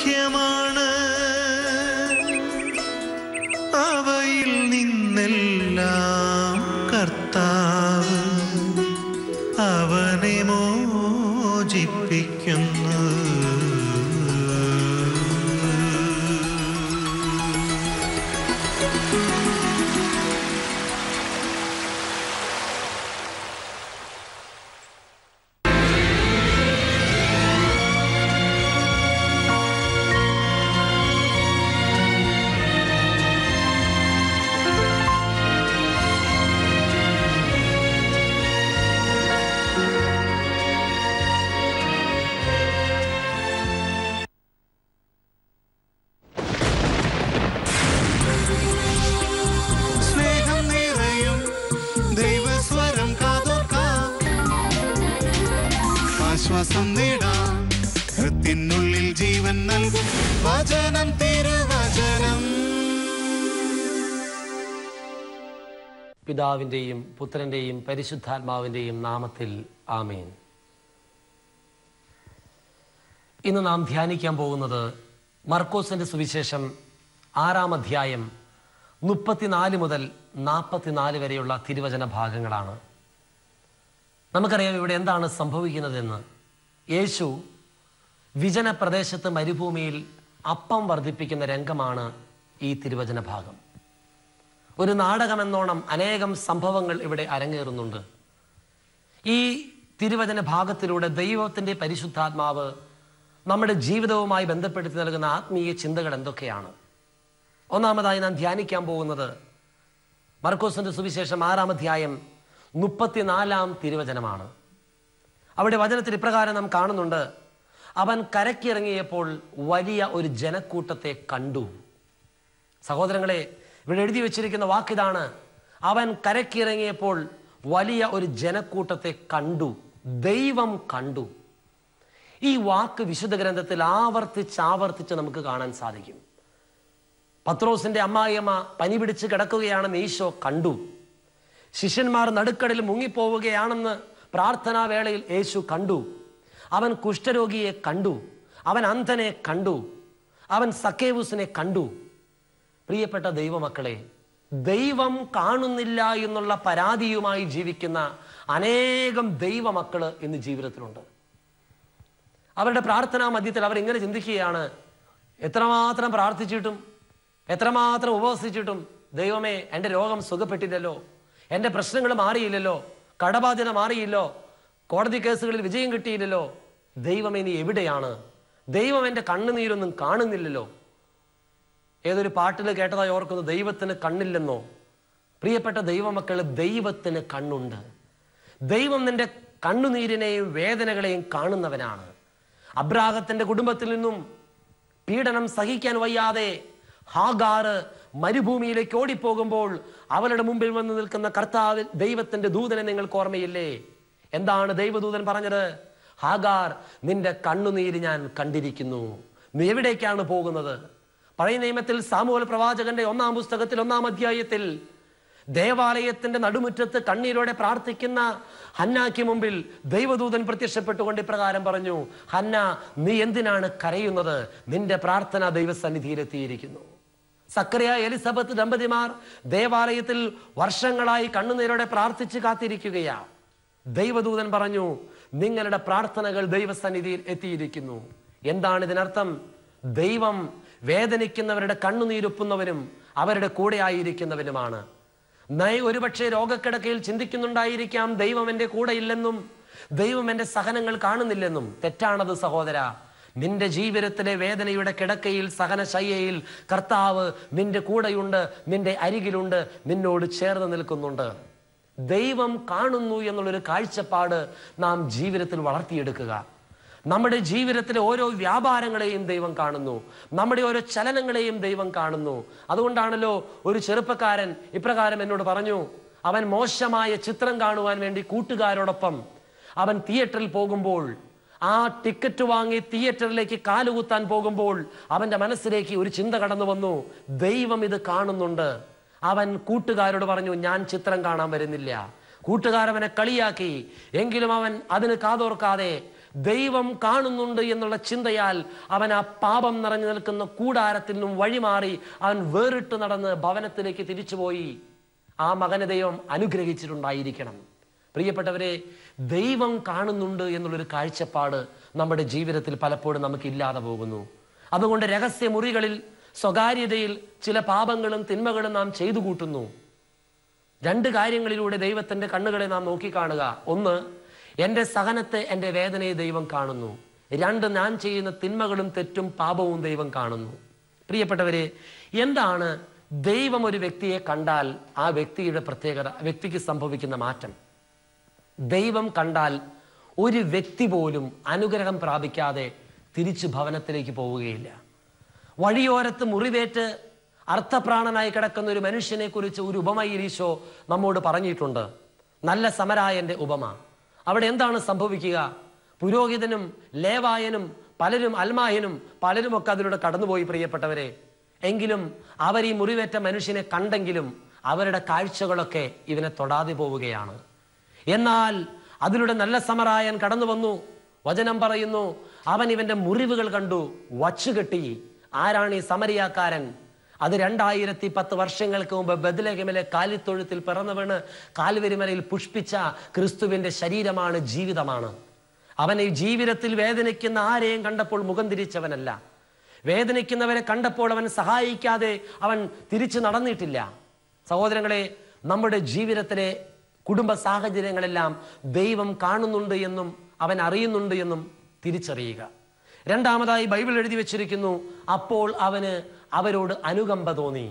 അസംഖ്യമാണ് അവയിൽ നിന്നെല്ലാം കർത്താവ് അവനെ മോചിപ്പിക്കുന്നു സ്നേഹം നിറയും ദൈവസ്വരം കാതോർക്കാം ആശ്വാസം നേടാം ഹൃത്തിനുള്ളിൽ ജീവൻ നൽകും വചനം തിരുവചനം പിതാവിൻ്റെയും പുത്രൻ്റെയും പരിശുദ്ധാത്മാവിൻ്റെയും നാമത്തിൽ ആമേൻ ഇന്ന് നാം ധ്യാനിക്കാൻ പോകുന്നത് മർക്കോസിൻ്റെ സുവിശേഷം ആറാം അധ്യായം മുപ്പത്തിനാല് മുതൽ നാൽപ്പത്തിനാല് വരെയുള്ള തിരുവചന ഭാഗങ്ങളാണ് നമുക്കറിയാം ഇവിടെ എന്താണ് സംഭവിക്കുന്നതെന്ന് യേശു വിജന പ്രദേശത്ത് മരുഭൂമിയിൽ അപ്പം വർദ്ധിപ്പിക്കുന്ന രംഗമാണ് ഈ തിരുവചന ഭാഗം ഒരു നാടകമെന്നോണം അനേകം സംഭവങ്ങൾ ഇവിടെ അരങ്ങേറുന്നുണ്ട് ഈ തിരുവചന ഭാഗത്തിലൂടെ ദൈവത്തിൻ്റെ പരിശുദ്ധാത്മാവ് നമ്മുടെ ജീവിതവുമായി ബന്ധപ്പെടുത്തി നൽകുന്ന ആത്മീയ ചിന്തകൾ എന്തൊക്കെയാണ് ഒന്നാമതായി നാം ധ്യാനിക്കാൻ പോകുന്നത് മർക്കോസിന്റെ സുവിശേഷം ആറാം അധ്യായം മുപ്പത്തിനാലാം തിരുവചനമാണ് അവിടെ വചനത്തിൽ ഇപ്രകാരം നാം കാണുന്നുണ്ട് അവൻ കരക്കിറങ്ങിയപ്പോൾ വലിയ ഒരു ജനക്കൂട്ടത്തെ കണ്ടു സഹോദരങ്ങളെ ഇവിടെ എഴുതി വെച്ചിരിക്കുന്ന വാക്കിതാണ് അവൻ കരക്കിറങ്ങിയപ്പോൾ വലിയ ഒരു ജനക്കൂട്ടത്തെ കണ്ടു ദൈവം കണ്ടു ഈ വാക്ക് വിശുദ്ധ ഗ്രന്ഥത്തിൽ ആവർത്തിച്ച് ആവർത്തിച്ച് നമുക്ക് കാണാൻ സാധിക്കും പത്രോസിന്റെ അമ്മായിയമ്മ പനി പിടിച്ച് കിടക്കുകയാണെന്ന് ഈശോ കണ്ടു ശിഷ്യന്മാർ നടുക്കടലിൽ മുങ്ങിപ്പോവുകയാണെന്ന് പ്രാർത്ഥനാ വേളയിൽ യേശു കണ്ടു അവൻ കുഷ്ഠരോഗിയെ കണ്ടു അവൻ അന്ധനെ കണ്ടു അവൻ സക്കേവൂസിനെ കണ്ടു പ്രിയപ്പെട്ട ദൈവമക്കളെ ദൈവം കാണുന്നില്ല എന്നുള്ള പരാതിയുമായി ജീവിക്കുന്ന അനേകം ദൈവമക്കള് ഇന്ന് ജീവിതത്തിലുണ്ട് അവരുടെ പ്രാർത്ഥനാ മധ്യത്തിൽ അവർ ഇങ്ങനെ ചിന്തിക്കുകയാണ് എത്രമാത്രം പ്രാർത്ഥിച്ചിട്ടും എത്രമാത്രം ഉപവസിച്ചിട്ടും ദൈവമേ എൻ്റെ രോഗം സുഖപ്പെട്ടില്ലല്ലോ എൻ്റെ പ്രശ്നങ്ങൾ മാറിയില്ലല്ലോ കടബാധ്യത മാറിയില്ലോ കോടതി കേസുകളിൽ വിജയം കിട്ടിയില്ലല്ലോ ദൈവമേ നീ എവിടെയാണ് ദൈവം എൻ്റെ കണ്ണുനീരൊന്നും കാണുന്നില്ലല്ലോ ഏതൊരു പാട്ടിൽ കേട്ടതായി ഓർക്കുന്നു ദൈവത്തിന് കണ്ണില്ലെന്നോ പ്രിയപ്പെട്ട ദൈവമക്കള് ദൈവത്തിന് കണ്ണുണ്ട് ദൈവം നിന്റെ കണ്ണുനീരിനെയും വേദനകളെയും കാണുന്നവനാണ് അബ്രാഹത്തിന്റെ കുടുംബത്തിൽ നിന്നും പീഡനം സഹിക്കാൻ വയ്യാതെ ഹാഗാറ് മരുഭൂമിയിലേക്ക് ഓടിപ്പോകുമ്പോൾ അവരുടെ മുമ്പിൽ വന്ന് നിൽക്കുന്ന കർത്താവ് ദൈവത്തിന്റെ ദൂതനെ നിങ്ങൾക്ക് ഓർമ്മയില്ലേ എന്താണ് ദൈവദൂതൻ പറഞ്ഞത് ഹാഗാർ നിന്റെ കണ്ണുനീര് ഞാൻ കണ്ടിരിക്കുന്നു നീ എവിടേക്കാണ് പോകുന്നത് പഴയ നിയമത്തിൽ സാമൂഹ്യ പ്രവാചകന്റെ ഒന്നാം പുസ്തകത്തിൽ ഒന്നാം അധ്യായത്തിൽ ദേവാലയത്തിന്റെ നടുമുറ്റത്ത് കണ്ണീരോടെ പ്രാർത്ഥിക്കുന്ന ഹന്നാക്ക് മുമ്പിൽ ദൈവദൂതൻ പ്രത്യക്ഷപ്പെട്ടുകൊണ്ട് ഇപ്രകാരം പറഞ്ഞു ഹന്ന നീ എന്തിനാണ് കരയുന്നത് നിന്റെ പ്രാർത്ഥന ദൈവസന്നിധിയിലെത്തിയിരിക്കുന്നു സക്കറിയ എലിസബത്ത് ദമ്പതിമാർ ദേവാലയത്തിൽ വർഷങ്ങളായി കണ്ണുനീരോടെ പ്രാർത്ഥിച്ച് കാത്തിരിക്കുകയാ ദൈവദൂതൻ പറഞ്ഞു നിങ്ങളുടെ പ്രാർത്ഥനകൾ ദൈവസന്നിധിയിൽ എത്തിയിരിക്കുന്നു എന്താണ് ഇതിനർത്ഥം ദൈവം വേദനിക്കുന്നവരുടെ കണ്ണുനീരൊപ്പുന്നവനും അവരുടെ കൂടെ ആയിരിക്കുന്നവനുമാണ് നയ ഒരുപക്ഷെ രോഗക്കിടക്കയിൽ ചിന്തിക്കുന്നുണ്ടായിരിക്കാം ദൈവം എൻ്റെ കൂടെ ഇല്ലെന്നും ദൈവം എൻ്റെ സഹനങ്ങൾ കാണുന്നില്ലെന്നും തെറ്റാണത് സഹോദര നിന്റെ ജീവിതത്തിലെ വേദനയുടെ കിടക്കയിൽ സഹനശയ്യയിൽ കർത്താവ് നിന്റെ കൂടെയുണ്ട് നിന്റെ അരികിലുണ്ട് നിന്നോട് ചേർന്ന് നിൽക്കുന്നുണ്ട് ദൈവം കാണുന്നു എന്നുള്ളൊരു കാഴ്ചപ്പാട് നാം ജീവിതത്തിൽ വളർത്തിയെടുക്കുക നമ്മുടെ ജീവിതത്തിലെ ഓരോ വ്യാപാരങ്ങളെയും ദൈവം കാണുന്നു നമ്മുടെ ഓരോ ചലനങ്ങളെയും ദൈവം കാണുന്നു അതുകൊണ്ടാണല്ലോ ഒരു ചെറുപ്പക്കാരൻ ഇപ്രകാരം എന്നോട് പറഞ്ഞു അവൻ മോശമായ ചിത്രം കാണുവാൻ വേണ്ടി കൂട്ടുകാരോടൊപ്പം അവൻ തിയേറ്ററിൽ പോകുമ്പോൾ ആ ടിക്കറ്റ് വാങ്ങി തിയേറ്ററിലേക്ക് കാലുകുത്താൻ പോകുമ്പോൾ അവന്റെ മനസ്സിലേക്ക് ഒരു ചിന്ത കടന്നു വന്നു ദൈവം ഇത് കാണുന്നുണ്ട് അവൻ കൂട്ടുകാരോട് പറഞ്ഞു ഞാൻ ചിത്രം കാണാൻ വരുന്നില്ല കൂട്ടുകാരവനെ കളിയാക്കി എങ്കിലും അവൻ അതിന് കാതോർക്കാതെ ദൈവം കാണുന്നുണ്ട് എന്നുള്ള ചിന്തയാൽ അവൻ ആ പാപം നിറഞ്ഞു നിൽക്കുന്ന കൂടാരത്തിൽ നിന്നും വഴിമാറി അവൻ വേറിട്ട് നടന്ന് ഭവനത്തിലേക്ക് തിരിച്ചുപോയി ആ മകനെ ദൈവം അനുഗ്രഹിച്ചിട്ടുണ്ടായിരിക്കണം പ്രിയപ്പെട്ടവരെ ദൈവം കാണുന്നുണ്ട് എന്നുള്ളൊരു കാഴ്ചപ്പാട് നമ്മുടെ ജീവിതത്തിൽ പലപ്പോഴും നമുക്ക് ഇല്ലാതെ പോകുന്നു അതുകൊണ്ട് രഹസ്യ മുറികളിൽ സ്വകാര്യതയിൽ ചില പാപങ്ങളും തിന്മകളും നാം ചെയ്തു കൂട്ടുന്നു രണ്ട് കാര്യങ്ങളിലൂടെ ദൈവത്തിന്റെ കണ്ണുകളെ നാം നോക്കിക്കാണുക ഒന്ന് എൻ്റെ സഹനത്തെ എൻ്റെ വേദനയെ ദൈവം കാണുന്നു രണ്ട് ഞാൻ ചെയ്യുന്ന തിന്മകളും തെറ്റും പാപവും ദൈവം കാണുന്നു പ്രിയപ്പെട്ടവരെ എന്താണ് ദൈവം ഒരു വ്യക്തിയെ കണ്ടാൽ ആ വ്യക്തിയുടെ പ്രത്യേകത ആ വ്യക്തിക്ക് സംഭവിക്കുന്ന മാറ്റം ദൈവം കണ്ടാൽ ഒരു വ്യക്തി പോലും അനുഗ്രഹം പ്രാപിക്കാതെ തിരിച്ചു ഭവനത്തിലേക്ക് പോവുകയില്ല വഴിയോരത്ത് മുറിവേറ്റ് അർത്ഥപ്രാണനായി കിടക്കുന്ന ഒരു മനുഷ്യനെ കുറിച്ച് ഒരു ഉപമയിൽ ഈശോ നമ്മോട് പറഞ്ഞിട്ടുണ്ട് നല്ല സമരായന്റെ ഉപമ അവിടെ എന്താണ് സംഭവിക്കുക പുരോഹിതനും ലേവായനും പലരും അൽമായനും പലരുമൊക്കെ അതിലൂടെ കടന്നുപോയി പ്രിയപ്പെട്ടവരെ എങ്കിലും അവർ ഈ മുറിവേറ്റ മനുഷ്യനെ കണ്ടെങ്കിലും അവരുടെ കാഴ്ചകളൊക്കെ ഇവനെ തൊടാതെ പോവുകയാണ് എന്നാൽ അതിലൂടെ നല്ല സമറായൻ കടന്നു വന്നു വചനം പറയുന്നു അവൻ ഇവന്റെ മുറിവുകൾ കണ്ടു വച്ചുകെട്ടി ആരാണ് ഈ സമരിയാക്കാരൻ അത് രണ്ടായിരത്തി പത്ത് വർഷങ്ങൾക്ക് മുമ്പ് ബദലഹമിലെ കാലിത്തൊഴുത്തിൽ പിറന്നു വീണ് കാൽവരിമലയിൽ പുഷ്പിച്ച ക്രിസ്തുവിന്റെ ശരീരമാണ് ജീവിതമാണ് അവൻ ഈ ജീവിതത്തിൽ വേദനിക്കുന്ന ആരെയും കണ്ടപ്പോൾ മുഖം തിരിച്ചവനല്ല വേദനിക്കുന്നവരെ കണ്ടപ്പോൾ അവൻ സഹായിക്കാതെ അവൻ തിരിച്ചു നടന്നിട്ടില്ല സഹോദരങ്ങളെ നമ്മുടെ ജീവിതത്തിലെ കുടുംബ സാഹചര്യങ്ങളെല്ലാം ദൈവം കാണുന്നുണ്ട് എന്നും അവൻ അറിയുന്നുണ്ട് എന്നും തിരിച്ചറിയുക രണ്ടാമതായി ബൈബിൾ എഴുതി വെച്ചിരിക്കുന്നു അപ്പോൾ അവന് അവരോട് അനുകമ്പ തോന്നി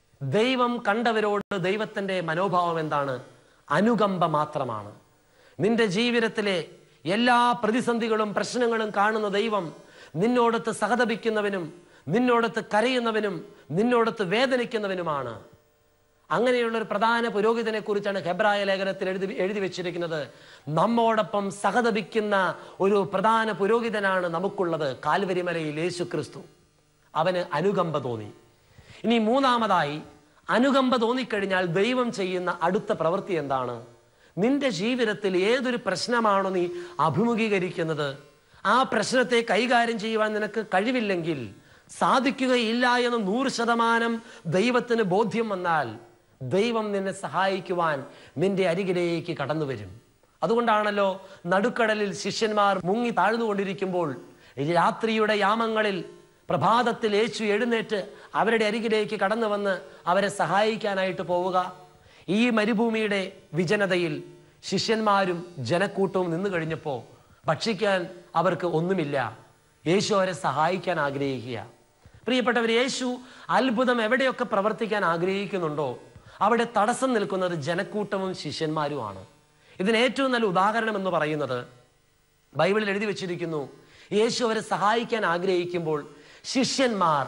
ദൈവം കണ്ടവരോട് ദൈവത്തിന്റെ മനോഭാവം എന്താണ് അനുകമ്പ മാത്രമാണ് നിന്റെ ജീവിതത്തിലെ എല്ലാ പ്രതിസന്ധികളും പ്രശ്നങ്ങളും കാണുന്ന ദൈവം നിന്നോടത്ത് സഹതപിക്കുന്നവനും നിന്നോടത്ത് കരയുന്നവനും നിന്നോടത്ത് വേദനിക്കുന്നവനുമാണ് അങ്ങനെയുള്ള ഒരു പ്രധാന പുരോഹിതനെ കുറിച്ചാണ് ഹെബ്രായ ലേഖനത്തിൽ എഴുതി എഴുതി വെച്ചിരിക്കുന്നത് നമ്മോടൊപ്പം സഹതപിക്കുന്ന ഒരു പ്രധാന പുരോഹിതനാണ് നമുക്കുള്ളത് കാൽവരിമലയിൽ യേശു ക്രിസ്തു അവന് അനുകമ്പ തോന്നി ഇനി മൂന്നാമതായി അനുകമ്പ തോന്നിക്കഴിഞ്ഞാൽ ദൈവം ചെയ്യുന്ന അടുത്ത പ്രവൃത്തി എന്താണ് നിന്റെ ജീവിതത്തിൽ ഏതൊരു പ്രശ്നമാണോ നീ അഭിമുഖീകരിക്കുന്നത് ആ പ്രശ്നത്തെ കൈകാര്യം ചെയ്യുവാൻ നിനക്ക് കഴിവില്ലെങ്കിൽ സാധിക്കുകയില്ല എന്ന് നൂറ് ശതമാനം ദൈവത്തിന് ബോധ്യം വന്നാൽ ദൈവം നിന്നെ സഹായിക്കുവാൻ നിന്റെ അരികിലേക്ക് കടന്നു വരും അതുകൊണ്ടാണല്ലോ നടുക്കടലിൽ ശിഷ്യന്മാർ മുങ്ങി താഴ്ന്നുകൊണ്ടിരിക്കുമ്പോൾ രാത്രിയുടെ യാമങ്ങളിൽ പ്രഭാതത്തിൽ യേശു എഴുന്നേറ്റ് അവരുടെ അരികിലേക്ക് കടന്നു വന്ന് അവരെ സഹായിക്കാനായിട്ട് പോവുക ഈ മരുഭൂമിയുടെ വിജനതയിൽ ശിഷ്യന്മാരും ജനക്കൂട്ടവും നിന്നു കഴിഞ്ഞപ്പോൾ ഭക്ഷിക്കാൻ അവർക്ക് ഒന്നുമില്ല യേശു അവരെ സഹായിക്കാൻ ആഗ്രഹിക്കുക പ്രിയപ്പെട്ടവർ യേശു അത്ഭുതം എവിടെയൊക്കെ പ്രവർത്തിക്കാൻ ആഗ്രഹിക്കുന്നുണ്ടോ അവിടെ തടസ്സം നിൽക്കുന്നത് ജനക്കൂട്ടവും ശിഷ്യന്മാരുമാണ് ഇതിന് ഏറ്റവും നല്ല ഉദാഹരണം എന്ന് പറയുന്നത് ബൈബിളിൽ എഴുതി വെച്ചിരിക്കുന്നു യേശു അവരെ സഹായിക്കാൻ ആഗ്രഹിക്കുമ്പോൾ ശിഷ്യന്മാർ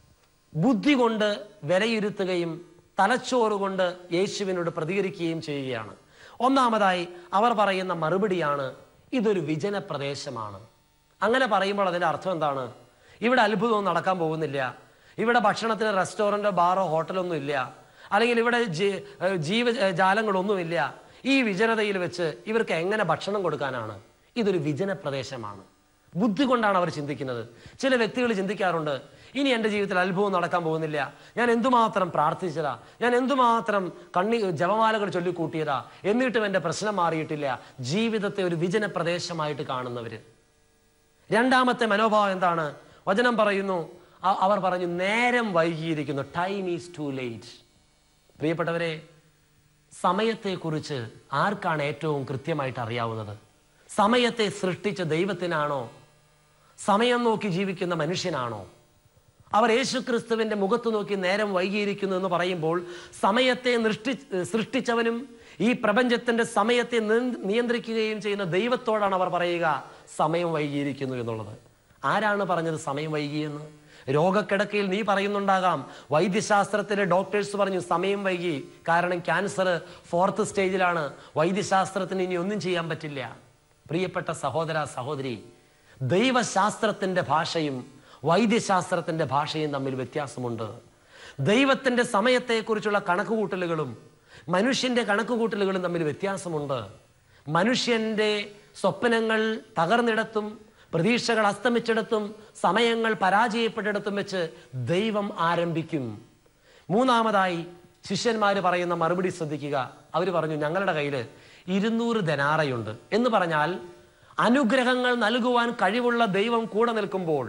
ബുദ്ധി കൊണ്ട് വിലയിരുത്തുകയും തലച്ചോറ് കൊണ്ട് യേശുവിനോട് പ്രതികരിക്കുകയും ചെയ്യുകയാണ് ഒന്നാമതായി അവർ പറയുന്ന മറുപടിയാണ് ഇതൊരു വിജന പ്രദേശമാണ് അങ്ങനെ പറയുമ്പോൾ അതിന്റെ അർത്ഥം എന്താണ് ഇവിടെ അത്ഭുതമൊന്നും നടക്കാൻ പോകുന്നില്ല ഇവിടെ ഭക്ഷണത്തിന് റെസ്റ്റോറൻറ്റോ ബാറോ ഹോട്ടലൊന്നും ഇല്ല അല്ലെങ്കിൽ ഇവിടെ ജീ- ഏഹ് ജീവജാലങ്ങളൊന്നുമില്ല ഈ വിജനതയിൽ വെച്ച് ഇവർക്ക് എങ്ങനെ ഭക്ഷണം കൊടുക്കാനാണ് ഇതൊരു വിജന പ്രദേശമാണ് ബുദ്ധി കൊണ്ടാണ് അവർ ചിന്തിക്കുന്നത് ചില വ്യക്തികൾ ചിന്തിക്കാറുണ്ട് ഇനി എൻ്റെ ജീവിതത്തിൽ അത്ഭുതം നടക്കാൻ പോകുന്നില്ല ഞാൻ എന്തുമാത്രം പ്രാർത്ഥിച്ചതാ ഞാൻ എന്തുമാത്രം കണ്ണി ജപമാലകൾ ചൊല്ലിക്കൂട്ടിയതാ എന്നിട്ടും എൻ്റെ പ്രശ്നം മാറിയിട്ടില്ല ജീവിതത്തെ ഒരു വിജന പ്രദേശമായിട്ട് കാണുന്നവര് രണ്ടാമത്തെ മനോഭാവം എന്താണ് വചനം പറയുന്നു അ- അവർ പറഞ്ഞു നേരം വൈകിയിരിക്കുന്നു ടൈം ഈസ് ടു ലേറ്റ് പ്രിയപ്പെട്ടവരെ സമയത്തെക്കുറിച്ച് ആർക്കാണ് ഏറ്റവും കൃത്യമായിട്ട് അറിയാവുന്നത് സമയത്തെ സൃഷ്ടിച്ച ദൈവത്തിനാണോ സമയം നോക്കി ജീവിക്കുന്ന മനുഷ്യനാണോ അവർ യേശുക്രിസ്തുവിന്റെ മുഖത്ത് നോക്കി നേരം വൈകിയിരിക്കുന്നു എന്ന് പറയുമ്പോൾ സമയത്തെ നൃഷ്ടി സൃഷ്ടിച്ചവനും ഈ പ്രപഞ്ചത്തിന്റെ സമയത്തെ നിയ- നിയന്ത്രിക്കുകയും ചെയ്യുന്ന ദൈവത്തോടാണ് അവർ പറയുക സമയം വൈകിയിരിക്കുന്നു എന്നുള്ളത് ആരാണ് പറഞ്ഞത് സമയം വൈകിയെന്ന് രോഗക്കിടക്കയിൽ നീ പറയുന്നുണ്ടാകാം വൈദ്യശാസ്ത്രത്തിലെ ഡോക്ടേഴ്സ് പറഞ്ഞു സമയം വൈകി കാരണം ക്യാൻസർ ഫോർത്ത് സ്റ്റേജിലാണ് വൈദ്യശാസ്ത്രത്തിന് ഇനി ഒന്നും ചെയ്യാൻ പറ്റില്ല പ്രിയപ്പെട്ട സഹോദര സഹോദരി ദൈവശാസ്ത്രത്തിന്റെ ഭാഷയും വൈദ്യശാസ്ത്രത്തിന്റെ ഭാഷയും തമ്മിൽ വ്യത്യാസമുണ്ട് ദൈവത്തിന്റെ സമയത്തെക്കുറിച്ചുള്ള കണക്കുകൂട്ടലുകളും മനുഷ്യന്റെ കണക്കുകൂട്ടലുകളും തമ്മിൽ വ്യത്യാസമുണ്ട് മനുഷ്യന്റെ സ്വപ്നങ്ങൾ തകർന്നിടത്തും പ്രതീക്ഷകൾ അസ്തമിച്ചിടത്തും സമയങ്ങൾ പരാജയപ്പെട്ടിടത്തും വെച്ച് ദൈവം ആരംഭിക്കും മൂന്നാമതായി ശിഷ്യന്മാർ പറയുന്ന മറുപടി ശ്രദ്ധിക്കുക അവർ പറഞ്ഞു ഞങ്ങളുടെ കയ്യിൽ ഇരുന്നൂറ് ധനാറയുണ്ട് എന്ന് പറഞ്ഞാൽ അനുഗ്രഹങ്ങൾ നൽകുവാൻ കഴിവുള്ള ദൈവം കൂടെ നിൽക്കുമ്പോൾ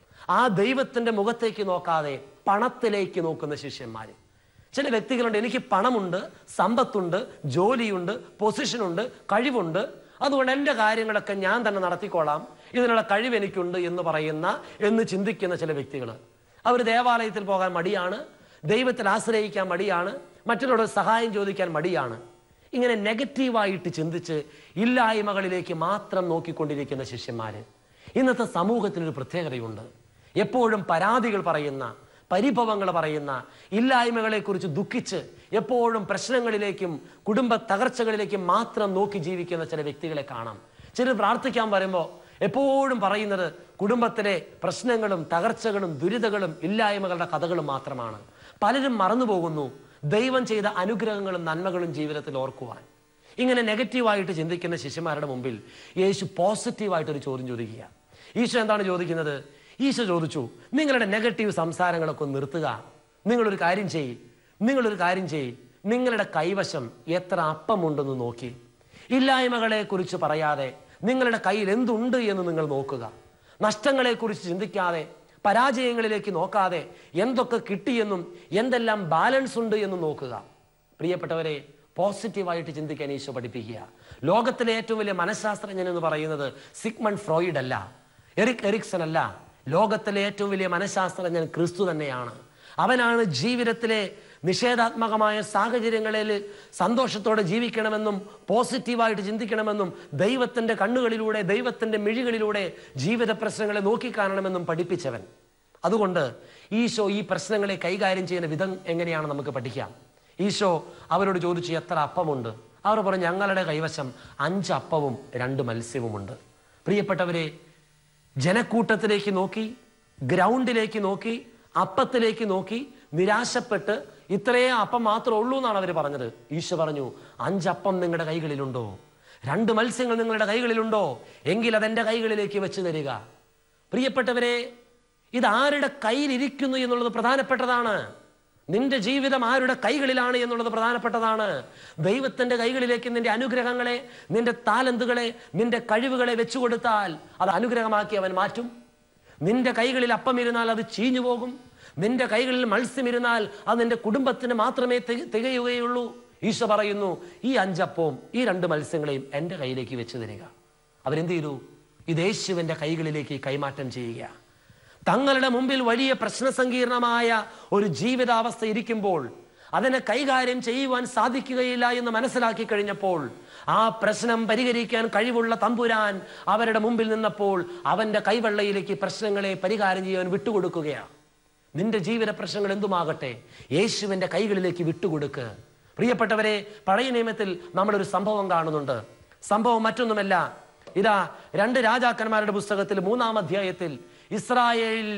ആ ദൈവത്തിന്റെ മുഖത്തേക്ക് നോക്കാതെ പണത്തിലേക്ക് നോക്കുന്ന ശിഷ്യന്മാർ ചില വ്യക്തികളുണ്ട് എനിക്ക് പണമുണ്ട് സമ്പത്തുണ്ട് ജോലിയുണ്ട് പൊസിഷനുണ്ട് കഴിവുണ്ട് അതുകൊണ്ട് എൻ്റെ കാര്യങ്ങളൊക്കെ ഞാൻ തന്നെ നടത്തിക്കോളാം ഇതിനുള്ള കഴിവ് എനിക്കുണ്ട് എന്ന് പറയുന്ന എന്ന് ചിന്തിക്കുന്ന ചില വ്യക്തികൾ അവർ ദേവാലയത്തിൽ പോകാൻ മടിയാണ് ദൈവത്തിൽ ആശ്രയിക്കാൻ മടിയാണ് മറ്റുള്ളവരുടെ സഹായം ചോദിക്കാൻ മടിയാണ് ഇങ്ങനെ നെഗറ്റീവായിട്ട് ചിന്തിച്ച് ഇല്ലായ്മകളിലേക്ക് മാത്രം നോക്കിക്കൊണ്ടിരിക്കുന്ന ശിഷ്യന്മാര് ഇന്നത്തെ സമൂഹത്തിനൊരു പ്രത്യേകതയുണ്ട് എപ്പോഴും പരാതികൾ പറയുന്ന പരിഭവങ്ങൾ പറയുന്ന ഇല്ലായ്മകളെക്കുറിച്ച് ദുഃഖിച്ച് എപ്പോഴും പ്രശ്നങ്ങളിലേക്കും കുടുംബ തകർച്ചകളിലേക്കും മാത്രം നോക്കി ജീവിക്കുന്ന ചില വ്യക്തികളെ കാണാം ചിലർ പ്രാർത്ഥിക്കാൻ വരുമ്പോൾ എപ്പോഴും പറയുന്നത് കുടുംബത്തിലെ പ്രശ്നങ്ങളും തകർച്ചകളും ദുരിതങ്ങളും ഇല്ലായ്മകളുടെ കഥകളും മാത്രമാണ് പലരും മറന്നുപോകുന്നു ദൈവം ചെയ്ത അനുഗ്രഹങ്ങളും നന്മകളും ജീവിതത്തിൽ ഓർക്കുവാൻ ഇങ്ങനെ നെഗറ്റീവായിട്ട് ചിന്തിക്കുന്ന ശിഷ്യന്മാരുടെ മുമ്പിൽ യേശു പോസിറ്റീവായിട്ടൊരു ചോദ്യം ചോദിക്കുക ഈശോ എന്താണ് ചോദിക്കുന്നത് ഈശോ ചോദിച്ചു നിങ്ങളുടെ നെഗറ്റീവ് സംസാരങ്ങളൊക്കെ ഒന്ന് നിർത്തുക നിങ്ങളൊരു കാര്യം ചെയ്യ് നിങ്ങളൊരു കാര്യം ചെയ്യ് നിങ്ങളുടെ കൈവശം എത്ര അപ്പമുണ്ടെന്ന് നോക്കി ഇല്ലായ്മകളെ കുറിച്ച് പറയാതെ നിങ്ങളുടെ കയ്യിൽ എന്തുണ്ട് എന്ന് നിങ്ങൾ നോക്കുക നഷ്ടങ്ങളെക്കുറിച്ച് ചിന്തിക്കാതെ പരാജയങ്ങളിലേക്ക് നോക്കാതെ എന്തൊക്കെ കിട്ടിയെന്നും എന്തെല്ലാം ബാലൻസ് ഉണ്ട് എന്നും നോക്കുക പ്രിയപ്പെട്ടവരെ പോസിറ്റീവായിട്ട് ചിന്തിക്കാൻ ഈശോ പഠിപ്പിക്കുക ലോകത്തിലെ ഏറ്റവും വലിയ മനഃശാസ്ത്രജ്ഞൻ എന്ന് പറയുന്നത് സിഗ്മൺ ഫ്രോയിഡ് അല്ല എറിക് എറിക്സൺ അല്ല ലോകത്തിലെ ഏറ്റവും വലിയ മനഃശാസ്ത്രജ്ഞൻ ക്രിസ്തു തന്നെയാണ് അവനാണ് ജീവിതത്തിലെ നിഷേധാത്മകമായ സാഹചര്യങ്ങളിൽ സന്തോഷത്തോടെ ജീവിക്കണമെന്നും പോസിറ്റീവായിട്ട് ചിന്തിക്കണമെന്നും ദൈവത്തിന്റെ കണ്ണുകളിലൂടെ ദൈവത്തിന്റെ മിഴികളിലൂടെ ജീവിത പ്രശ്നങ്ങളെ നോക്കിക്കാണണമെന്നും പഠിപ്പിച്ചവൻ അതുകൊണ്ട് ഈശോ ഈ പ്രശ്നങ്ങളെ കൈകാര്യം ചെയ്യുന്ന വിധം എങ്ങനെയാണ് നമുക്ക് പഠിക്കാം ഈശോ അവരോട് ചോദിച്ചു എത്ര അപ്പമുണ്ട് അവർ പറഞ്ഞു ഞങ്ങളുടെ കൈവശം അഞ്ച് അപ്പവും രണ്ട് മത്സ്യവുമുണ്ട് പ്രിയപ്പെട്ടവരെ ജനക്കൂട്ടത്തിലേക്ക് നോക്കി ഗ്രൗണ്ടിലേക്ക് നോക്കി അപ്പത്തിലേക്ക് നോക്കി നിരാശപ്പെട്ട് ഇത്രയേ അപ്പം മാത്രമേ ഉള്ളൂ എന്നാണ് അവർ പറഞ്ഞത് ഈശോ പറഞ്ഞു അഞ്ചപ്പം നിങ്ങളുടെ കൈകളിലുണ്ടോ രണ്ട് മത്സ്യങ്ങൾ നിങ്ങളുടെ കൈകളിലുണ്ടോ എങ്കിൽ അതെന്റെ കൈകളിലേക്ക് വെച്ച് തരിക പ്രിയപ്പെട്ടവരെ ഇത് ആരുടെ കയ്യിലിരിക്കുന്നു എന്നുള്ളത് പ്രധാനപ്പെട്ടതാണ് നിന്റെ ജീവിതം ആരുടെ കൈകളിലാണ് എന്നുള്ളത് പ്രധാനപ്പെട്ടതാണ് ദൈവത്തിന്റെ കൈകളിലേക്ക് നിന്റെ അനുഗ്രഹങ്ങളെ നിന്റെ താലന്തുകളെ നിന്റെ കഴിവുകളെ വെച്ചു കൊടുത്താൽ അത് അനുഗ്രഹമാക്കി അവൻ മാറ്റും നിന്റെ കൈകളിൽ അപ്പം ഇരുന്നാൽ അത് ചീഞ്ഞു പോകും നിന്റെ കൈകളിൽ മത്സ്യം ഇരുന്നാൽ അത് നിന്റെ കുടുംബത്തിന് മാത്രമേ തിക- തികയുകയുള്ളൂ ഈശോ പറയുന്നു ഈ അഞ്ചപ്പവും ഈ രണ്ട് മത്സ്യങ്ങളെയും എൻ്റെ കയ്യിലേക്ക് വെച്ച് തരിക അവരെന്ത് ചെയ്തു ഇത് യേശുവിൻ്റെ കൈകളിലേക്ക് കൈമാറ്റം ചെയ്യുക തങ്ങളുടെ മുമ്പിൽ വലിയ പ്രശ്നസങ്കീർണമായ ഒരു ജീവിതാവസ്ഥ ഇരിക്കുമ്പോൾ അതിനെ കൈകാര്യം ചെയ്യുവാൻ സാധിക്കുകയില്ല എന്ന് മനസ്സിലാക്കി കഴിഞ്ഞപ്പോൾ ആ പ്രശ്നം പരിഹരിക്കാൻ കഴിവുള്ള തമ്പുരാൻ അവരുടെ മുമ്പിൽ നിന്നപ്പോൾ അവന്റെ കൈവെള്ളയിലേക്ക് പ്രശ്നങ്ങളെ പരിഹാരം ചെയ്യാൻ വിട്ടുകൊടുക്കുകയാണ് നിന്റെ ജീവിത പ്രശ്നങ്ങൾ എന്തുമാകട്ടെ യേശുവിന്റെ കൈകളിലേക്ക് വിട്ടുകൊടുക്ക് പ്രിയപ്പെട്ടവരെ പഴയ നിയമത്തിൽ നമ്മളൊരു സംഭവം കാണുന്നുണ്ട് സംഭവം മറ്റൊന്നുമല്ല ഇതാ രണ്ട് രാജാക്കന്മാരുടെ പുസ്തകത്തിൽ മൂന്നാം അധ്യായത്തിൽ ഇസ്രായേലിൽ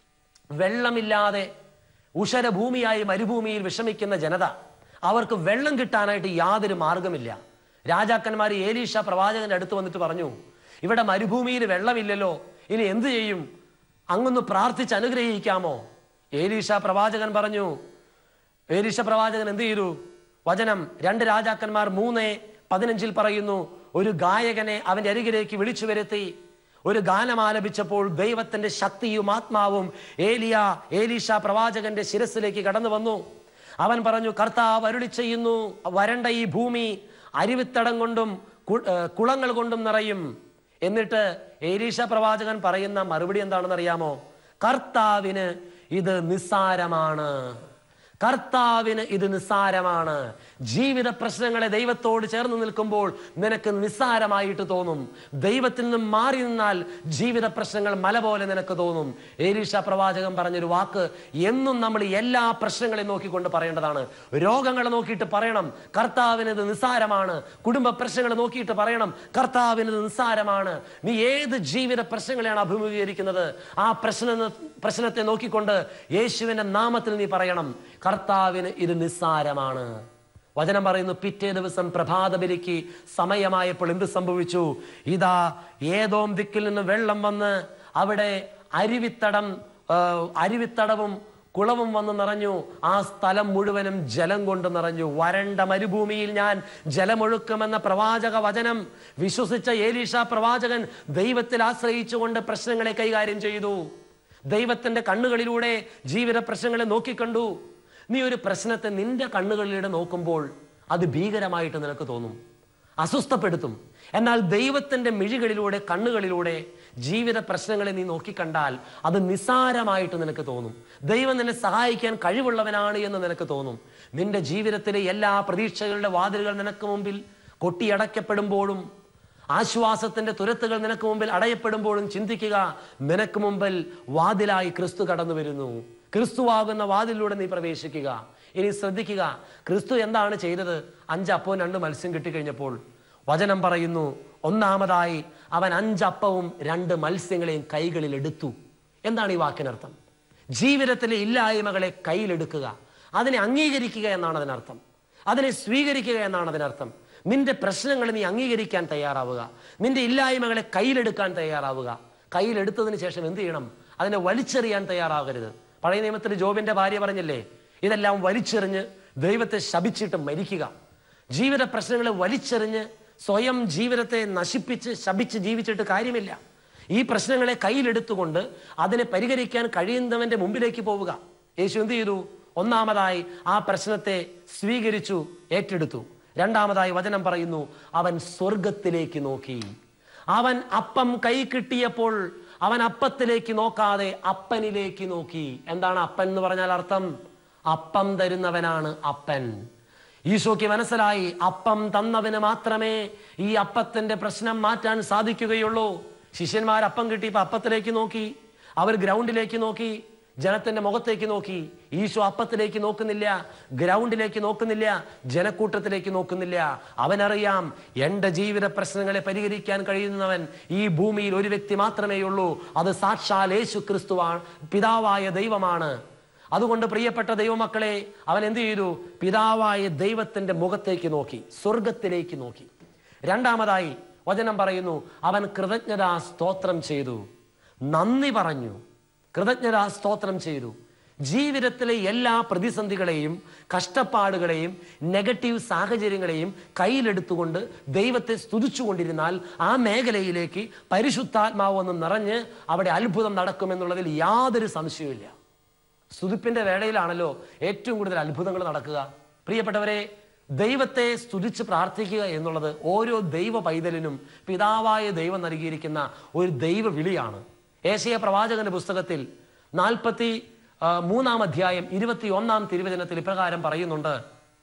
വെള്ളമില്ലാതെ ഉഷരഭൂമിയായി മരുഭൂമിയിൽ വിഷമിക്കുന്ന ജനത അവർക്ക് വെള്ളം കിട്ടാനായിട്ട് യാതൊരു മാർഗമില്ല രാജാക്കന്മാർ ഏലീഷ പ്രവാചകന്റെ അടുത്ത് വന്നിട്ട് പറഞ്ഞു ഇവിടെ മരുഭൂമിയിൽ വെള്ളമില്ലല്ലോ ഇനി എന്തു ചെയ്യും അങ്ങൊന്ന് പ്രാർത്ഥിച്ച് അനുഗ്രഹിക്കാമോ ഏലീഷ പ്രവാചകൻ പറഞ്ഞു ഏലീഷ പ്രവാചകൻ എന്ത് ചെയ്തു വചനം രണ്ട് രാജാക്കന്മാർ മൂന്ന് പതിനഞ്ചിൽ പറയുന്നു ഒരു ഗായകനെ അവന്റെ അരികിലേക്ക് വിളിച്ചു വരുത്തി ഒരു ഗാനം ആലപിച്ചപ്പോൾ ദൈവത്തിന്റെ ശക്തിയും ആത്മാവും ഏലിയ ഏലീഷ പ്രവാചകന്റെ ശിരസിലേക്ക് കടന്നു വന്നു അവൻ പറഞ്ഞു കർത്താവ് അരുളി ചെയ്യുന്നു വരണ്ട ഈ ഭൂമി അരുവിത്തടം കൊണ്ടും കു- ഏർ കുളങ്ങൾ കൊണ്ടും നിറയും എന്നിട്ട് ഏലീഷ പ്രവാചകൻ പറയുന്ന മറുപടി എന്താണെന്ന് അറിയാമോ കർത്താവിന് ഇത് നിസ്സാരമാണ് കർത്താവിന് ഇത് നിസ്സാരമാണ് ജീവിത പ്രശ്നങ്ങളെ ദൈവത്തോട് ചേർന്ന് നിൽക്കുമ്പോൾ നിനക്ക് നിസ്സാരമായിട്ട് തോന്നും ദൈവത്തിൽ നിന്നും മാറി നിന്നാൽ ജീവിത പ്രശ്നങ്ങൾ മല പോലെ നിനക്ക് തോന്നും ഏലീഷ പ്രവാചകൻ പറഞ്ഞൊരു വാക്ക് എന്നും നമ്മൾ എല്ലാ പ്രശ്നങ്ങളെ നോക്കിക്കൊണ്ട് പറയേണ്ടതാണ് രോഗങ്ങളെ നോക്കിയിട്ട് പറയണം കർത്താവിന് ഇത് നിസ്സാരമാണ് കുടുംബ പ്രശ്നങ്ങളെ നോക്കിയിട്ട് പറയണം കർത്താവിന് ഇത് നിസ്സാരമാണ് നീ ഏത് ജീവിത പ്രശ്നങ്ങളെയാണ് അഭിമുഖീകരിക്കുന്നത് ആ പ്രശ്ന പ്രശ്നത്തെ നോക്കിക്കൊണ്ട് യേശുവിന്റെ നാമത്തിൽ നീ പറയണം കർത്താവിന് ഇത് നിസ്സാരമാണ് വചനം പറയുന്നു പിറ്റേ ദിവസം പ്രഭാതബലിക്ക് സമയമായപ്പോൾ എന്ത് സംഭവിച്ചു ഇതാ ഏതോം ദിക്കിൽ നിന്ന് വെള്ളം വന്ന് അവിടെ അരുവിത്തടം ആ, അരുവിത്തടവും കുളവും വന്ന് നിറഞ്ഞു ആ സ്ഥലം മുഴുവനും ജലം കൊണ്ട് നിറഞ്ഞു വരണ്ട മരുഭൂമിയിൽ ഞാൻ ജലമൊഴുക്കുമെന്ന പ്രവാചക വചനം വിശ്വസിച്ച ഏലീഷ പ്രവാചകൻ ദൈവത്തിൽ ആശ്രയിച്ചുകൊണ്ട് പ്രശ്നങ്ങളെ കൈകാര്യം ചെയ്തു ദൈവത്തിന്റെ കണ്ണുകളിലൂടെ ജീവിത പ്രശ്നങ്ങളെ നോക്കിക്കണ്ടു നീ ഒരു പ്രശ്നത്തെ നിന്റെ കണ്ണുകളിലൂടെ നോക്കുമ്പോൾ അത് ഭീകരമായിട്ട് നിനക്ക് തോന്നും അസ്വസ്ഥപ്പെടുത്തും എന്നാൽ ദൈവത്തിന്റെ മിഴികളിലൂടെ കണ്ണുകളിലൂടെ ജീവിത പ്രശ്നങ്ങളെ നീ നോക്കിക്കണ്ടാൽ അത് നിസ്സാരമായിട്ട് നിനക്ക് തോന്നും ദൈവം നിന്നെ സഹായിക്കാൻ കഴിവുള്ളവനാണ് എന്ന് നിനക്ക് തോന്നും നിന്റെ ജീവിതത്തിലെ എല്ലാ പ്രതീക്ഷകളുടെ വാതിലുകൾ നിനക്ക് മുമ്പിൽ കൊട്ടിയടയ്ക്കപ്പെടുമ്പോഴും ആശ്വാസത്തിന്റെ തുരത്തുകൾ നിനക്ക് മുമ്പിൽ അടയപ്പെടുമ്പോഴും ചിന്തിക്കുക നിനക്ക് മുമ്പിൽ വാതിലായി ക്രിസ്തു കടന്നു വരുന്നു ക്രിസ്തുവാകുന്ന വാതിലൂടെ നീ പ്രവേശിക്കുക ഇനി ശ്രദ്ധിക്കുക ക്രിസ്തു എന്താണ് ചെയ്തത് അഞ്ചപ്പവും രണ്ട് മത്സ്യം കിട്ടിക്കഴിഞ്ഞപ്പോൾ വചനം പറയുന്നു ഒന്നാമതായി അവൻ അഞ്ചപ്പവും രണ്ട് മത്സ്യങ്ങളെയും കൈകളിൽ എടുത്തു എന്താണ് ഈ വാക്കിനർത്ഥം ജീവിതത്തിലെ ഇല്ലായ്മകളെ കയ്യിലെടുക്കുക അതിനെ അംഗീകരിക്കുക എന്നാണ് അതിനർത്ഥം അതിനെ സ്വീകരിക്കുക എന്നാണ് അതിനർത്ഥം നിന്റെ പ്രശ്നങ്ങൾ നീ അംഗീകരിക്കാൻ തയ്യാറാവുക നിന്റെ ഇല്ലായ്മകളെ കയ്യിലെടുക്കാൻ തയ്യാറാവുക കയ്യിലെടുത്തതിന് ശേഷം എന്ത് ചെയ്യണം അതിനെ വലിച്ചെറിയാൻ തയ്യാറാകരുത് പഴയ നിയമത്തിൽ ജോബിന്റെ ഭാര്യ പറഞ്ഞില്ലേ ഇതെല്ലാം വലിച്ചെറിഞ്ഞ് ദൈവത്തെ ശപിച്ചിട്ട് മരിക്കുക ജീവിത പ്രശ്നങ്ങളെ വലിച്ചെറിഞ്ഞ് സ്വയം ജീവിതത്തെ നശിപ്പിച്ച് ശപിച്ച് ജീവിച്ചിട്ട് കാര്യമില്ല ഈ പ്രശ്നങ്ങളെ കയ്യിലെടുത്തുകൊണ്ട് അതിനെ പരിഹരിക്കാൻ കഴിയുന്നവന്റെ മുമ്പിലേക്ക് പോവുക യേശു എന്ത് ചെയ്തു ഒന്നാമതായി ആ പ്രശ്നത്തെ സ്വീകരിച്ചു ഏറ്റെടുത്തു രണ്ടാമതായി വചനം പറയുന്നു അവൻ സ്വർഗത്തിലേക്ക് നോക്കി അവൻ അപ്പം കൈ കിട്ടിയപ്പോൾ അവൻ അപ്പത്തിലേക്ക് നോക്കാതെ അപ്പനിലേക്ക് നോക്കി എന്താണ് അപ്പൻ എന്ന് പറഞ്ഞാൽ അർത്ഥം അപ്പം തരുന്നവനാണ് അപ്പൻ ഈശോയ്ക്ക് മനസ്സിലായി അപ്പം തന്നവന് മാത്രമേ ഈ അപ്പത്തിന്റെ പ്രശ്നം മാറ്റാൻ സാധിക്കുകയുള്ളൂ ശിഷ്യന്മാർ അപ്പം കിട്ടിയപ്പോ അപ്പത്തിലേക്ക് നോക്കി അവർ ഗ്രൗണ്ടിലേക്ക് നോക്കി ജനത്തിന്റെ മുഖത്തേക്ക് നോക്കി ഈശോ അപ്പത്തിലേക്ക് നോക്കുന്നില്ല ഗ്രൗണ്ടിലേക്ക് നോക്കുന്നില്ല ജനക്കൂട്ടത്തിലേക്ക് നോക്കുന്നില്ല അവനറിയാം എന്റെ ജീവിത പ്രശ്നങ്ങളെ പരിഹരിക്കാൻ കഴിയുന്നവൻ ഈ ഭൂമിയിൽ ഒരു വ്യക്തി മാത്രമേ ഉള്ളൂ അത് സാക്ഷാൽ യേശു ക്രിസ്തുവാണ് പിതാവായ ദൈവമാണ് അതുകൊണ്ട് പ്രിയപ്പെട്ട ദൈവമക്കളെ അവൻ എന്ത് ചെയ്തു പിതാവായ ദൈവത്തിന്റെ മുഖത്തേക്ക് നോക്കി സ്വർഗത്തിലേക്ക് നോക്കി രണ്ടാമതായി വചനം പറയുന്നു അവൻ കൃതജ്ഞതാ സ്തോത്രം ചെയ്തു നന്ദി പറഞ്ഞു കൃതജ്ഞതാ സ്തോത്രം ചെയ്തു ജീവിതത്തിലെ എല്ലാ പ്രതിസന്ധികളെയും കഷ്ടപ്പാടുകളെയും നെഗറ്റീവ് സാഹചര്യങ്ങളെയും കയ്യിലെടുത്തുകൊണ്ട് ദൈവത്തെ സ്തുതിച്ചുകൊണ്ടിരുന്നാൽ ആ മേഖലയിലേക്ക് പരിശുദ്ധാത്മാവ് ഒന്ന് നിറഞ്ഞ് അവിടെ അത്ഭുതം നടക്കുമെന്നുള്ളതിൽ യാതൊരു സംശയവുമില്ല സ്തുതിപ്പിന്റെ വേളയിലാണല്ലോ ഏറ്റവും കൂടുതൽ അത്ഭുതങ്ങൾ നടക്കുക പ്രിയപ്പെട്ടവരെ ദൈവത്തെ സ്തുതിച്ച് പ്രാർത്ഥിക്കുക എന്നുള്ളത് ഓരോ ദൈവ പൈതലിനും പിതാവായ ദൈവം നൽകിയിരിക്കുന്ന ഒരു ദൈവ വിളിയാണ് ഏശയ പ്രവാചകന്റെ പുസ്തകത്തിൽ നാൽപ്പത്തി ആ, മൂന്നാം അധ്യായം ഇരുപത്തി ഒന്നാം തിരുവചനത്തിൽ ഇപ്രകാരം പറയുന്നുണ്ട്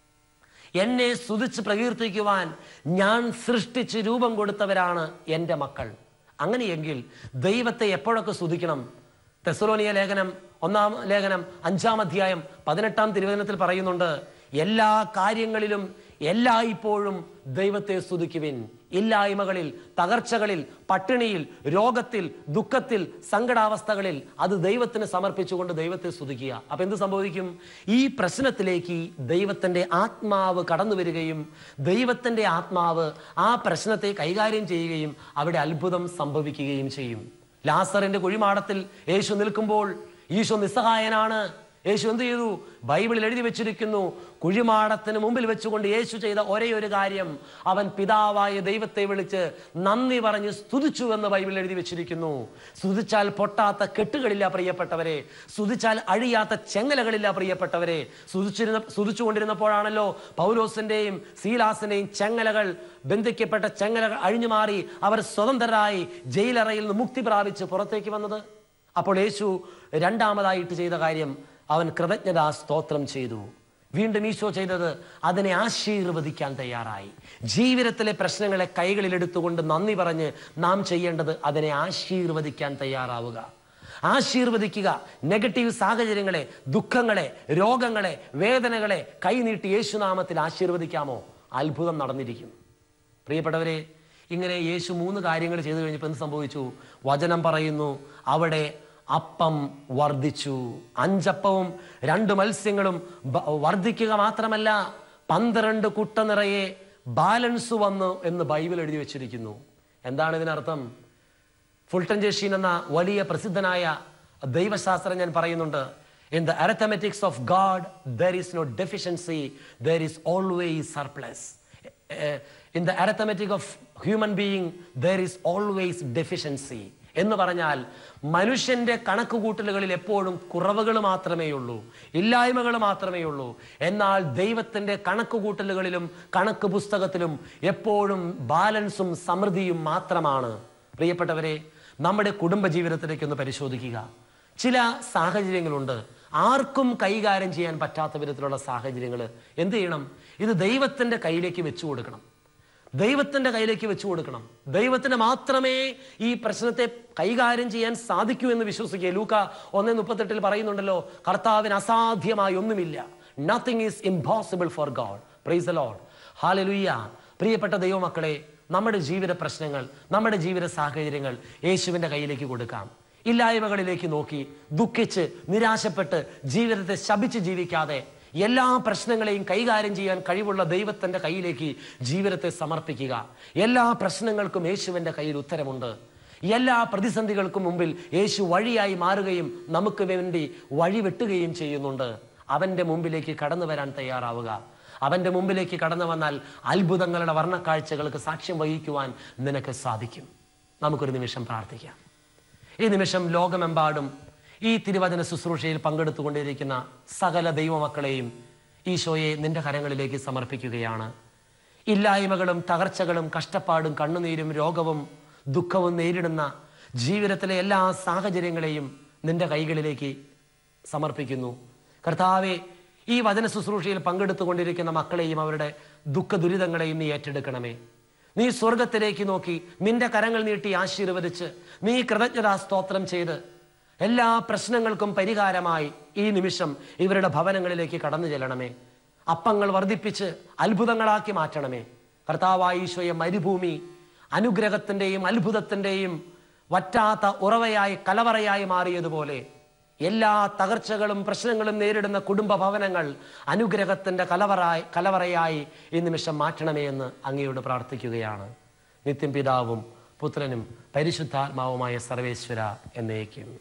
എന്നെ സ്തുതിച്ച് പ്രകീർത്തിക്കുവാൻ ഞാൻ സൃഷ്ടിച്ച് രൂപം കൊടുത്തവരാണ് എൻ്റെ മക്കൾ അങ്ങനെയെങ്കിൽ ദൈവത്തെ എപ്പോഴൊക്കെ സ്തുതിക്കണം തെസലോനിയ ലേഖനം ഒന്നാം ലേഖനം അഞ്ചാം അധ്യായം പതിനെട്ടാം തിരുവചനത്തിൽ പറയുന്നുണ്ട് എല്ലാ കാര്യങ്ങളിലും എല്ലായ്പ്പോഴും ദൈവത്തെ സ്തുതിക്കുവിൻ ഇല്ലായ്മകളിൽ തകർച്ചകളിൽ പട്ടിണിയിൽ രോഗത്തിൽ ദുഃഖത്തിൽ സങ്കടാവസ്ഥകളിൽ അത് ദൈവത്തിന് സമർപ്പിച്ചുകൊണ്ട് ദൈവത്തെ സ്തുതിക്കുക അപ്പൊ എന്ത് സംഭവിക്കും ഈ പ്രശ്നത്തിലേക്ക് ദൈവത്തിന്റെ ആത്മാവ് കടന്നു വരികയും ദൈവത്തിന്റെ ആത്മാവ് ആ പ്രശ്നത്തെ കൈകാര്യം ചെയ്യുകയും അവിടെ അത്ഭുതം സംഭവിക്കുകയും ചെയ്യും ലാസറിന്റെ കുഴിമാടത്തിൽ യേശു നിൽക്കുമ്പോൾ ഈശോ നിസ്സഹായനാണ് യേശു എന്ത് ചെയ്തു ബൈബിളിൽ എഴുതി വെച്ചിരിക്കുന്നു കുഴിമാടത്തിന് മുമ്പിൽ വെച്ചുകൊണ്ട് യേശു ചെയ്ത ഒരേ ഒരു കാര്യം അവൻ പിതാവായ ദൈവത്തെ വിളിച്ച് നന്ദി പറഞ്ഞ് സ്തുതിച്ചു എന്ന് ബൈബിളിൽ എഴുതി വെച്ചിരിക്കുന്നു സ്തുതിച്ചാൽ പൊട്ടാത്ത കെട്ടുകളില്ല പ്രിയപ്പെട്ടവരെ സ്തുതിച്ചാൽ അഴിയാത്ത ചെങ്ങലകളില്ല പ്രിയപ്പെട്ടവരെ സ്തുതിച്ചിരുന്ന സ്തുതിച്ചുകൊണ്ടിരുന്നപ്പോഴാണല്ലോ പൗലോസിന്റെയും സീലാസിന്റെയും ചെങ്ങലകൾ ബന്ധിക്കപ്പെട്ട ചെങ്ങലകൾ അഴിഞ്ഞു മാറി അവർ സ്വതന്ത്രരായി ജയിലറയിൽ നിന്ന് മുക്തി പ്രാപിച്ച് പുറത്തേക്ക് വന്നത് അപ്പോൾ യേശു രണ്ടാമതായിട്ട് ചെയ്ത കാര്യം അവൻ കൃതജ്ഞതാ സ്തോത്രം ചെയ്തു വീണ്ടും ഈശോ ചെയ്തത് അതിനെ ആശീർവദിക്കാൻ തയ്യാറായി ജീവിതത്തിലെ പ്രശ്നങ്ങളെ കൈകളിലെടുത്തുകൊണ്ട് നന്ദി പറഞ്ഞ് നാം ചെയ്യേണ്ടത് അതിനെ ആശീർവദിക്കാൻ തയ്യാറാവുക ആശീർവദിക്കുക നെഗറ്റീവ് സാഹചര്യങ്ങളെ ദുഃഖങ്ങളെ രോഗങ്ങളെ വേദനകളെ കൈനീട്ടി യേശുനാമത്തിൽ ആശീർവദിക്കാമോ അത്ഭുതം നടന്നിരിക്കും പ്രിയപ്പെട്ടവരെ ഇങ്ങനെ യേശു മൂന്ന് കാര്യങ്ങൾ ചെയ്തു കഴിഞ്ഞപ്പോൾ എന്ത് സംഭവിച്ചു വചനം പറയുന്നു അവിടെ അപ്പം വർദ്ധിച്ചു അഞ്ചപ്പവും രണ്ട് മത്സ്യങ്ങളും ബ- വർദ്ധിക്കുക മാത്രമല്ല പന്ത്രണ്ട് കുട്ട നിറയെ ബാലൻസ് വന്നു എന്ന് ബൈബിൾ എഴുതി വെച്ചിരിക്കുന്നു എന്താണ് ഇതിനർത്ഥം ഫുൾട്ടൻ ജെഷീൻ എന്ന വലിയ പ്രസിദ്ധനായ ദൈവശാസ്ത്രജ്ഞൻ പറയുന്നുണ്ട് in the arithmetics of God there is no deficiency there is always surplus in the arithmetic of human being there is always deficiency എന്ന് പറഞ്ഞാൽ മനുഷ്യന്റെ കണക്കുകൂട്ടലുകളിൽ എപ്പോഴും കുറവുകൾ മാത്രമേ ഉള്ളൂ ഇല്ലായ്മകൾ മാത്രമേ ഉള്ളൂ എന്നാൽ ദൈവത്തിന്റെ കണക്കുകൂട്ടലുകളിലും കണക്ക് പുസ്തകത്തിലും എപ്പോഴും ബാലൻസും സമൃദ്ധിയും മാത്രമാണ് പ്രിയപ്പെട്ടവരെ നമ്മുടെ കുടുംബ ജീവിതത്തിലേക്ക് ഒന്ന് പരിശോധിക്കുക ചില സാഹചര്യങ്ങളുണ്ട് ആർക്കും കൈകാര്യം ചെയ്യാൻ പറ്റാത്ത വിധത്തിലുള്ള സാഹചര്യങ്ങൾ എന്ത് ചെയ്യണം ഇത് ദൈവത്തിന്റെ കയ്യിലേക്ക് വെച്ചു കൊടുക്കണം ദൈവത്തിന്റെ കയ്യിലേക്ക് വെച്ചു കൊടുക്കണം ദൈവത്തിന് മാത്രമേ ഈ പ്രശ്നത്തെ കൈകാര്യം ചെയ്യാൻ സാധിക്കൂ എന്ന് വിശ്വസിക്കുക ലൂക്ക ഒന്നേ മുപ്പത്തെട്ടിൽ പറയുന്നുണ്ടല്ലോ കർത്താവിന് അസാധ്യമായി ഒന്നുമില്ല nothing is impossible for God praise Lord hallelujah പ്രിയപ്പെട്ട ദൈവമക്കളെ നമ്മുടെ ജീവിത പ്രശ്നങ്ങൾ നമ്മുടെ ജീവിത സാഹചര്യങ്ങൾ യേശുവിന്റെ കയ്യിലേക്ക് കൊടുക്കാം ഇല്ലായ്മകളിലേക്ക് നോക്കി ദുഃഖിച്ച് നിരാശപ്പെട്ട് ജീവിതത്തെ ശപിച്ച് ജീവിക്കാതെ എല്ലാ പ്രശ്നങ്ങളെയും കൈകാര്യം ചെയ്യാൻ കഴിവുള്ള ദൈവത്തിന്റെ കയ്യിലേക്ക് ജീവിതത്തെ സമർപ്പിക്കുക എല്ലാ പ്രശ്നങ്ങൾക്കും യേശുവിന്റെ കയ്യിൽ ഉത്തരമുണ്ട് എല്ലാ പ്രതിസന്ധികൾക്കും മുമ്പിൽ യേശു വഴിയായി മാറുകയും നമുക്ക് വേണ്ടി വഴി വെട്ടുകയും ചെയ്യുന്നുണ്ട് അവന്റെ മുമ്പിലേക്ക് കടന്നു വരാൻ തയ്യാറാവുക അവന്റെ മുമ്പിലേക്ക് കടന്നു വന്നാൽ അത്ഭുതങ്ങളുടെ വർണ്ണക്കാഴ്ചകൾക്ക് സാക്ഷ്യം വഹിക്കുവാൻ നിനക്ക് സാധിക്കും നമുക്കൊരു നിമിഷം പ്രാർത്ഥിക്കാം ഈ നിമിഷം ലോകമെമ്പാടും ഈ തിരുവചന ശുശ്രൂഷയിൽ പങ്കെടുത്തുകൊണ്ടിരിക്കുന്ന സകല ദൈവമക്കളെയും ഈശോയെ നിന്റെ കരങ്ങളിലേക്ക് സമർപ്പിക്കുകയാണ് ഇല്ലായ്മകളും തകർച്ചകളും കഷ്ടപ്പാടും കണ്ണുനീരും രോഗവും ദുഃഖവും നേരിടുന്ന ജീവിതത്തിലെ എല്ലാ സാഹചര്യങ്ങളെയും നിന്റെ കൈകളിലേക്ക് സമർപ്പിക്കുന്നു കർത്താവെ ഈ വചന ശുശ്രൂഷയിൽ പങ്കെടുത്തുകൊണ്ടിരിക്കുന്ന മക്കളെയും അവരുടെ ദുഃഖ ദുരിതങ്ങളെയും നീ ഏറ്റെടുക്കണമേ നീ സ്വർഗത്തിലേക്ക് നോക്കി നിന്റെ കരങ്ങൾ നീട്ടി ആശീർവദിച്ച് നീ കൃതജ്ഞതാ സ്തോത്രം ചെയ്ത് എല്ലാ പ്രശ്നങ്ങൾക്കും പരിഹാരമായി ഈ നിമിഷം ഇവരുടെ ഭവനങ്ങളിലേക്ക് കടന്നു ചെല്ലണമേ അപ്പങ്ങൾ വർദ്ധിപ്പിച്ച് അത്ഭുതങ്ങളാക്കി മാറ്റണമേ കർത്താവായ ഈശോയെ മരുഭൂമി അനുഗ്രഹത്തിൻ്റെയും അത്ഭുതത്തിൻ്റെയും വറ്റാത്ത ഉറവയായി കലവറയായി മാറിയതുപോലെ എല്ലാ തകർച്ചകളും പ്രശ്നങ്ങളും നേരിടുന്ന കുടുംബ ഭവനങ്ങൾ അനുഗ്രഹത്തിന്റെ കലവറായി കലവറയായി ഈ നിമിഷം മാറ്റണമേ എന്ന് അങ്ങയോട് പ്രാർത്ഥിക്കുകയാണ് നിത്യം പിതാവും പുത്രനും പരിശുദ്ധാത്മാവുമായ സർവേശ്വര എന്നേക്കും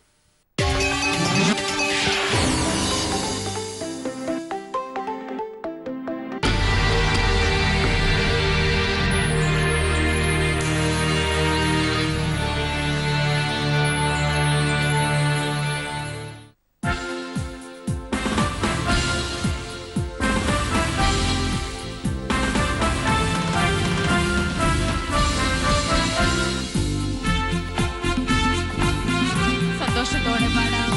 സന്തോഷത്തോടെ പാടാം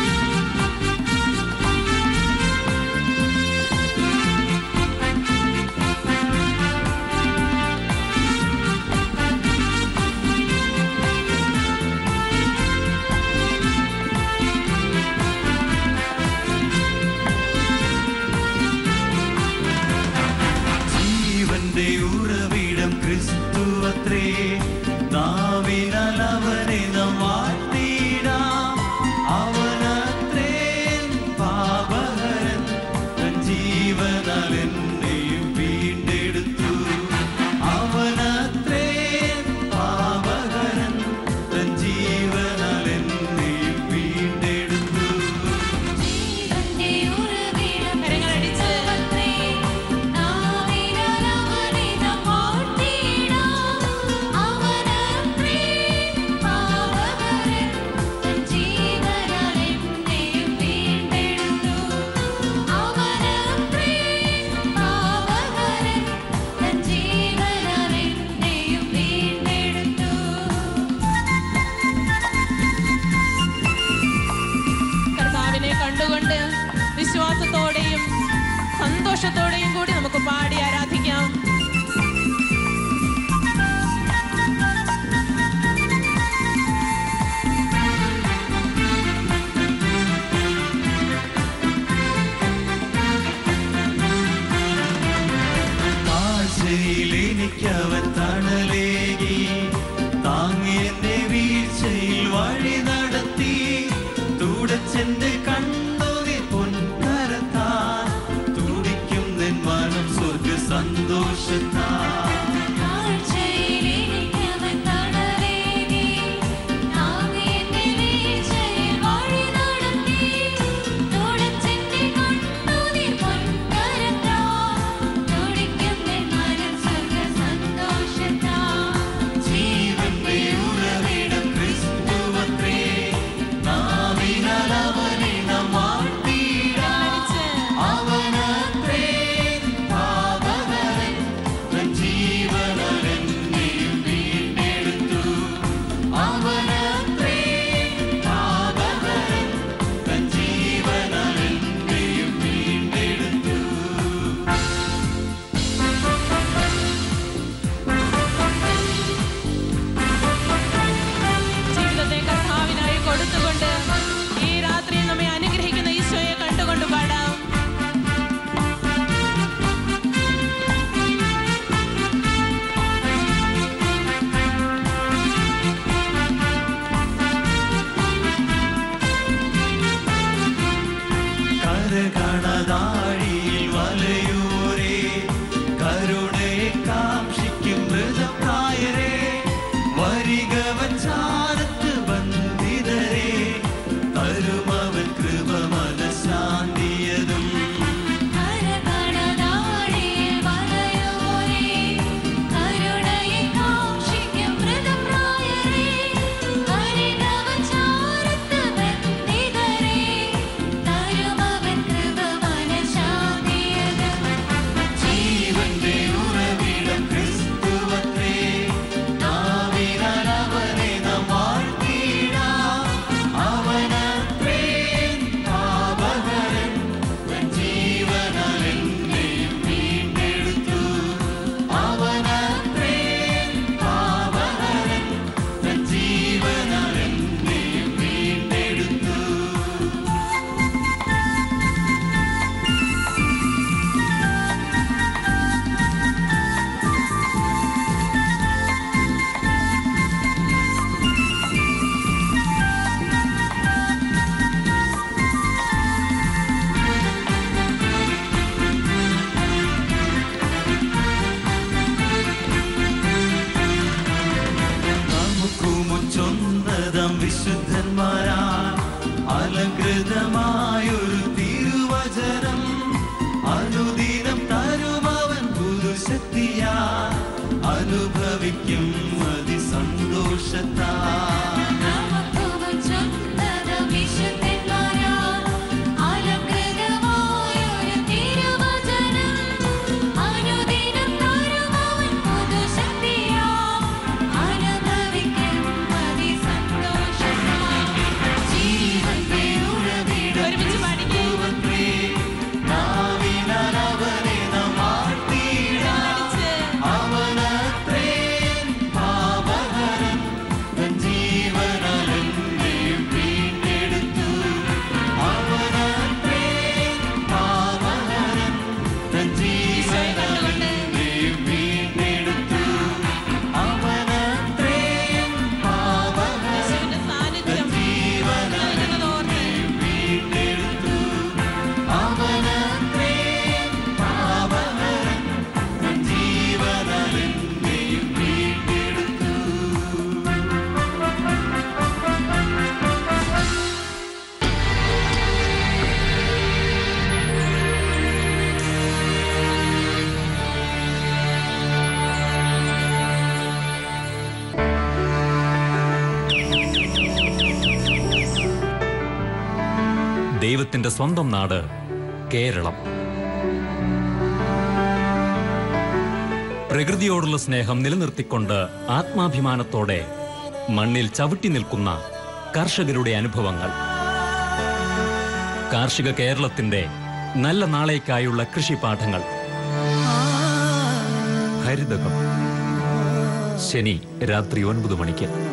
ജീവന്റെ ഉറവിടം ക്രിസ്തുവത്രേ നാവിനാൽ അവനെ നാം വാഴ്ത്തിയിടാം അവനത്രേ പാപഹരൻ തൻ ജീവനാൽ എന്നെയും വീണ്ടെടുത്തു അവനത്രേ പാപഹരൻ തൻ ജീവനാൽ എന്നെയും വീണ്ടെടുത്തു ജീവന്റെ ഉറവിടം കരങ്ങളടിച്ച് നാവിനാൽ അവനെ നാം വാഴ്ത്തിയിടാം. അവനത്രേ പാവകരൻ. തൻ ജീവനാൽ എന്നെയും വീണ്ടെടുത്തു. അവനത്രേ പാവകരൻ. തൻ ജീവനാൽ എന്നെയും വീണ്ടെടുത്തു കർത്താവിനെ കണ്ടുകൊണ്ട് വിശ്വാസത്തോടെയും സന്തോഷത്തോടെയും കൂടി നമുക്ക് പാടി ആരാധിക്കാം താഴ്ചയിൽ എനിക്കവൻ തണലേകി താങ്ങി എന്നെ വീഴ്ചയിൽ വഴി നടത്തി തുടച്ചെന്റെ കണ്ണുനീർ പൊൻകരത്താൽ തുടിക്കുന്ന കരകണതാഴിയിൽ വലയൂരേ കരുണയെ കാക്ഷിക്കും മൃതപ്രായരെ വരിക വച്ചാരത്ത് ബന്ധിതരെ തരുമവൻ കൃപ മനശാന്തിയതും കരകണനാഴിയിൽ വലയോരേ കരുണയെ കാക്ഷിക്കും മൃതപ്രായരേ ഹരിതവചാരത്ത് ബന്ധിതരേ തരുമവൻ കൃപ മനശാന്തിയതും ജീവന്റെ ഉറവിടം ക്രിസ്തുവത്രേ നാവിനാൽ അവനെ നാം വാഴ്ത്തിയിടാം അവനത്രേ പാപഹരൻ തൻ ജീവനാൽ എന്നെയും വീണ്ടെടുത്തു അവനത്രേ പാപഹരൻ തൻ ജീവനാൽ എന്നെയും വീണ്ടെടുത്തു നമുക്കുമുച്ചൊന്നതം വിശുദ്ധന്മാരാ അലങ്കൃതമായൊരു തിരുവചനം അനുദിനം തരുമവൻ പുരുഷത്തിയാ അനുഭവിക്കും മതി സന്തോഷത്താ നമുക്കും ചൊന്നത് വിശുദ്ധന്മാരാ അലങ്കൃതമായൊരു തിരുവചനം അനുദിനം തരുമവൻ പുതുശക്തിയാ അനുഭവിക്കും മതി സന്തോഷത്താ ജീവന്റെ ഉറവിടം ഒരുമിച്ച് പാടിക്കേ നാവിനാൽ അവനെ നാം വാഴ്ത്തിയിടാം അടിച്ച് അവനത്രേ പാപഹരൻ തൻ ജീവനാൽ എന്നെയും വീണ്ടെടുത്തു അവനത്രേ പാപഹരൻ തൻ ജീവനാൽ എന്നെയും വീണ്ടെടുത്തു അവനത്രേ പാപഹരൻ യേശുവിന്റെ സാന്നിധ്യം നൽകുന്നതോർത്ത് വീണ്ടെടുത്തു അവനത്രേ പാപഹരൻ തൻ ജീവനാൽ എന്നെയും വീണ്ടെടുത്തു ദൈവത്തിന്റെ സ്വന്തം നാട് കേരളം പ്രകൃതിയോടുള്ള സ്നേഹം നിലനിർത്തിക്കൊണ്ട് ആത്മാഭിമാനത്തോടെ മണ്ണിൽ ചവിട്ടി നിൽക്കുന്ന കർഷകരുടെ അനുഭവങ്ങൾ കാർഷിക കേരളത്തിന്റെ നല്ല നാളേക്കായുള്ള കൃഷിപാഠങ്ങൾ ഹരിതകം ശനി രാത്രി ഒൻപത് മണിക്ക്